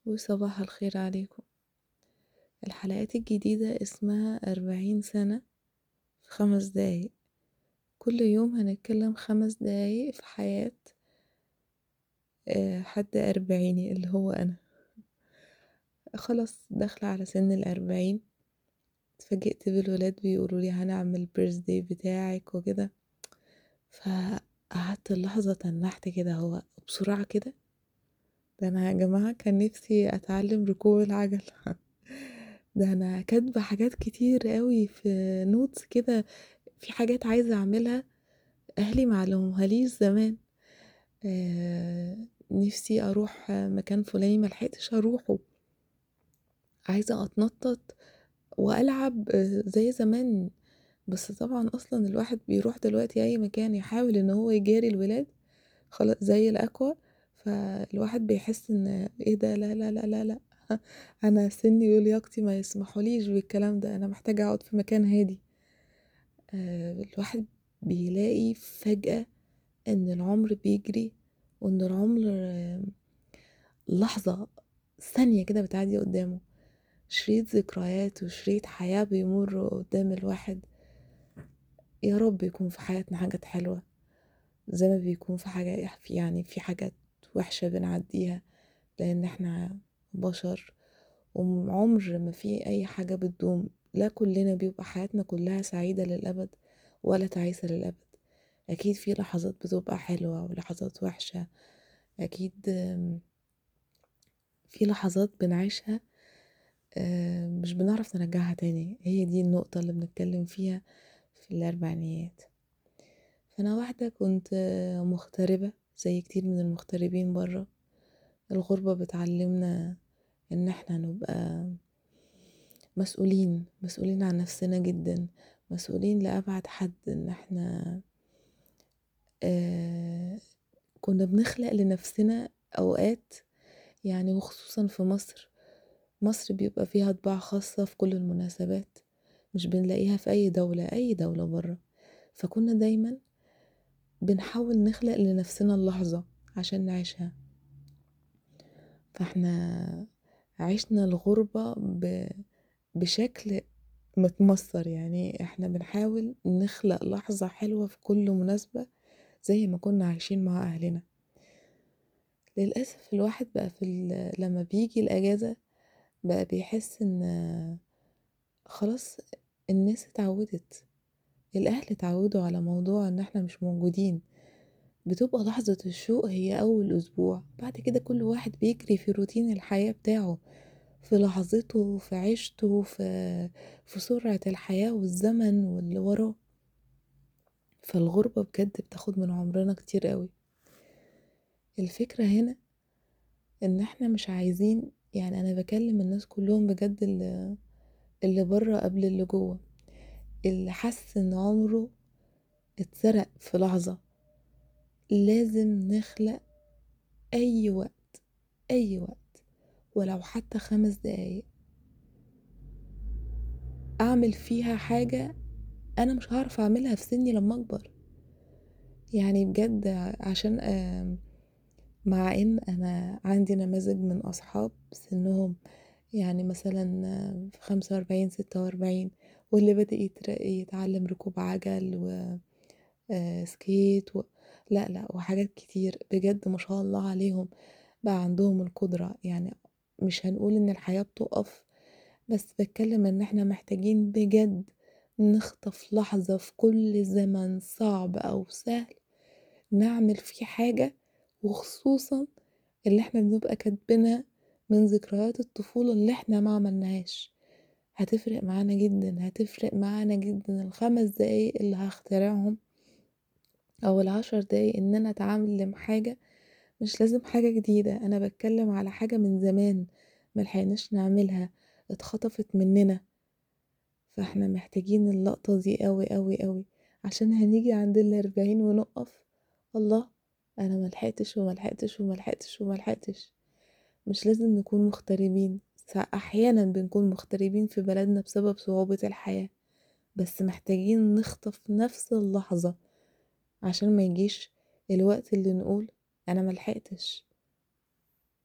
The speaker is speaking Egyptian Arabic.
وصباح الخير عليكم الحلقات الجديدة اسمها أربعين سنة في خمس دقايق كل يوم هنتكلم خمس دقايق في حياة آه، حد أربعيني اللي هو أنا خلاص داخلة على سن الأربعين اتفاجئت بالولاد بيقولولي هنعمل البيرثدي بتاعك وكده فقعدت اللحظة تنحت كده هو بسرعة كده ده انا يا جماعة كان نفسي اتعلم ركوب العجل ده انا كاتبة حاجات كتير قوي في نوتس كده في حاجات عايزة اعملها اهلي معلموهاليش زمان آه نفسي اروح مكان فلاني ملحقتش اروحه عايزة اتنطط والعب زي زمان بس طبعا اصلا الواحد بيروح دلوقتي اي مكان يحاول ان هو يجاري الولاد خلاص زي الاكوا فالواحد بيحس ان ايه ده لا لا لا لا لا انا سني ولياقتي ما يسمحوليش بالكلام ده انا محتاجة اقعد في مكان هادي آه الواحد بيلاقي فجأة ان العمر بيجري وان العمر آه لحظة ثانية كده بتعدي قدامه شريط ذكريات وشريط حياة بيمر قدام الواحد يا رب يكون في حياتنا حاجات حلوة زي ما بيكون في حاجة يعني في حاجات وحشة بنعديها لأن احنا بشر وعمر ما في أي حاجة بتدوم لا كلنا بيبقى حياتنا كلها سعيدة للأبد ولا تعيسة للأبد أكيد في لحظات بتبقى حلوة ولحظات وحشة أكيد في لحظات بنعيشها مش بنعرف نرجعها تاني هي دي النقطة اللي بنتكلم فيها في الأربعينيات فأنا واحدة كنت مغتربة زي كتير من المغتربين برا الغربة بتعلمنا ان احنا نبقى مسؤولين مسؤولين عن نفسنا جدا مسؤولين لأبعد حد ان احنا آه كنا بنخلق لنفسنا اوقات يعني وخصوصا في مصر مصر بيبقى فيها طباع خاصة في كل المناسبات مش بنلاقيها في أي دولة أي دولة برا فكنا دايما بنحاول نخلق لنفسنا اللحظة عشان نعيشها فاحنا عشنا الغربة ب... بشكل متمصر يعني احنا بنحاول نخلق لحظة حلوة في كل مناسبة زي ما كنا عايشين مع أهلنا للأسف الواحد بقى في ال... لما بيجي الأجازة بقى بيحس ان خلاص الناس اتعودت الأهل اتعودوا على موضوع ان احنا مش موجودين بتبقى لحظة الشوق هي أول أسبوع بعد كده كل واحد بيجري في روتين الحياة بتاعه في لحظته في عيشته في, في سرعة الحياة والزمن واللي وراه فالغربة بجد بتاخد من عمرنا كتير قوي الفكرة هنا ان احنا مش عايزين يعني انا بكلم الناس كلهم بجد اللي, اللي بره قبل اللي جوه اللي حس ان عمره اتسرق في لحظة لازم نخلق اي وقت اي وقت ولو حتى خمس دقايق اعمل فيها حاجة انا مش هعرف اعملها في سني لما اكبر يعني بجد عشان مع ان انا عندي نماذج من اصحاب سنهم يعني مثلا في خمسة واربعين ستة واربعين واللي بدأ يتعلم ركوب عجل و سكيت و... لا لا وحاجات كتير بجد ما شاء الله عليهم بقى عندهم القدرة يعني مش هنقول ان الحياة بتقف بس بتكلم ان احنا محتاجين بجد نخطف لحظة في كل زمن صعب او سهل نعمل فيه حاجة وخصوصا اللي احنا بنبقى كاتبينها من ذكريات الطفولة اللي احنا ما عملناهاش هتفرق معانا جدا هتفرق معانا جدا الخمس دقايق اللي هخترعهم او العشر دقايق ان انا اتعلم حاجة مش لازم حاجة جديدة انا بتكلم على حاجة من زمان ملحقناش نعملها اتخطفت مننا فاحنا محتاجين اللقطة دي قوي قوي قوي عشان هنيجي عند الاربعين ونقف الله انا ملحقتش وملحقتش وملحقتش وملحقتش مش لازم نكون مغتربين احيانا بنكون مغتربين في بلدنا بسبب صعوبة الحياة بس محتاجين نخطف نفس اللحظة عشان ما يجيش الوقت اللي نقول انا ملحقتش